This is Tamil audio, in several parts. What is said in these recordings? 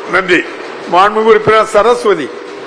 நன்றி மாண்புமிகு உறுப்பினர் சரஸ்வதி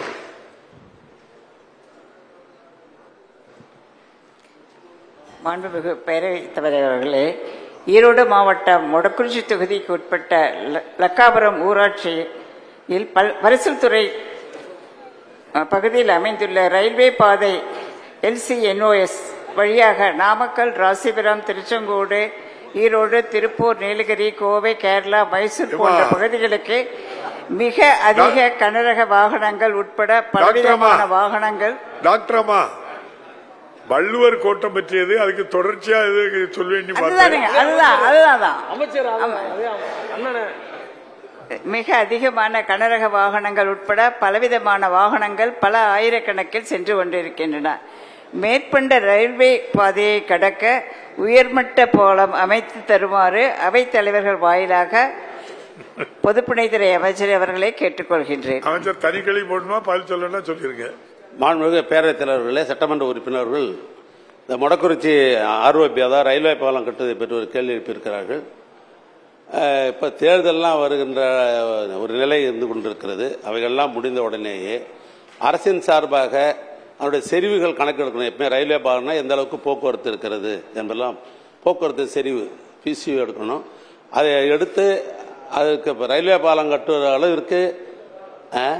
மாண்புமிகு பேரவைத் தலைவர் அவர்களே ஈரோடு மாவட்டம் மொடக்குறிச்சி தொகுதிக்கு உட்பட்ட ல- லக்காபுரம் ஊராட்சியில் பல் பரிசல் துறை அஹ், பகுதியில் அமைந்துள்ள ரயில்வே பாதை எல்சிஎன்ஓஎஸ் வழியாக நாமக்கல் ராசிபுரம் திருச்செங்கோடு ஈரோடு திருப்பூர் நீலகிரி கோவை கேரளா மைசூர் போன்ற ஏம்மா. பகுதிகளுக்கு மிக அதிக கனரக வாகனங்கள் உட்பட பலவிதமான வாகனங்கள் டாக்டர் அம்மா வள்ளுவர் கோட்டம் பற்றியது அதுக்கு தொடர்ச்சியா இது சொல்ல வேண்டி அதுதானுங்க பார்த்தேன் அதுதான் அதுதான் தான். அமைச்சர் அது- அது அண்ணனே மிக அதிகமான கனரக வாகனங்கள் உட்பட பலவிதமான வாகனங்கள் பல ஆயிரக்கணக்கில் சென்று கொண்டிருக்கின்றன மேற்கொண்ட ரயில்வே பாதையை கடக்க உயர்மட்ட பாலம் அமைத்து தருமாறு அவைத் தலைவர்கள் வாயிலாக பொதுப்பணித்துறை அமைச்சர் அவர்களை கேட்டுக்கொள்கின்றேன் அமைச்சர் தனிக்கழி போடணுமா பதில் சொல்லணும்னா சொல்லிருங்க மாண்புமிகு பேரவைத் தலைவர்களே சட்டமன்ற உறுப்பினர்கள் இந்த மொடக்குறிச்சி ஆர்ஓபி அதாவது ரயில்வே பாலம் கட்டுவதை பற்றி ஒரு கேள்வி எழுப்பியிருக்கிறார்கள் அஹ், இப்ப தேர்தல்லாம் வருகின்ற ஒரு நிலை இருந்து கொண்டிருக்கிறது அவைகள்லாம் முடிந்த உடனேயே அரசின் சார்பாக அதனுடைய செறிவுகள் கணக்கெடுக்கணும் எப்பவுமே ரயில்வே பாலம்னா எந்த அளவுக்கு போக்குவரத்து இருக்கிறது என்பதெல்லாம் போக்குவரத்து செறிவு பிசியூ எடுக்கணும் அதை எடுத்து அதுக்கு இப்ப ரயில்வே பாலம் கட்டுற அளவிற்கு அஹ்,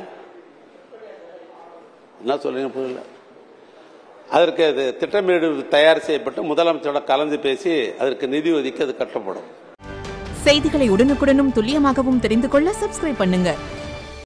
என்ன சொல்றீங்க புரியல அதற்கு அது திட்டமிடு தயார் செய்யப்பட்டு முதலமைச்சரோட கலந்து பேசி அதற்கு நிதி ஒதுக்கி அது கட்டப்படும் செய்திகளை உடனுக்குடனும் துல்லியமாகவும் தெரிந்து கொள்ள சப்ஸ்கிரைப் பண்ணுங்க